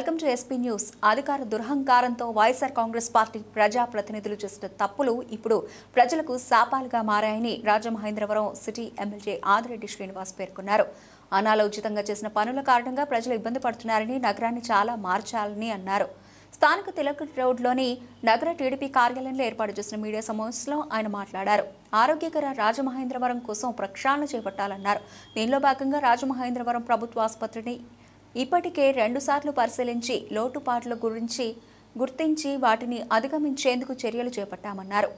welcome to SP news అధికార దురహంకారంతో YSR Congress party ప్రజా ప్రతినిధులు చేసిన తప్పులు ఇప్పుడు ప్రజలకు శాపాలుగా మారాయని రాజమహేంద్రవరం సిటీ ఎమ్మెల్యే ఆదిరెడ్డి శ్రీనివాస్ పేర్కొన్నారు అనాలోచితంగా చేసిన పనుల కారణంగా ప్రజలు ఇబ్బంది పడుతున్నారని నగరాన్ని చాలా మార్చాలని అన్నారు స్థానిక తిలక్ రోడ్లోని నగర టీడీపీ కార్యాలయంలో ఏర్పాటు చేసిన మీడియా సమావేశంలో ఆయన మాట్లాడారు ఆరోగ్యకర రాజమహేంద్రవరం కోసం ప్రక్షాళన చేపట్టాలన్నారు దీనిలో భాగంగా రాజమహేంద్రవరం ప్రభుత్వ ఆసుపత్రిని ఇప్పటికే రెండుసార్లు పరిశీలించి లోటుపాట్ల గురించి గుర్తించి వాటిని అధిగమించేందుకు చర్యలు చేపట్టామన్నారు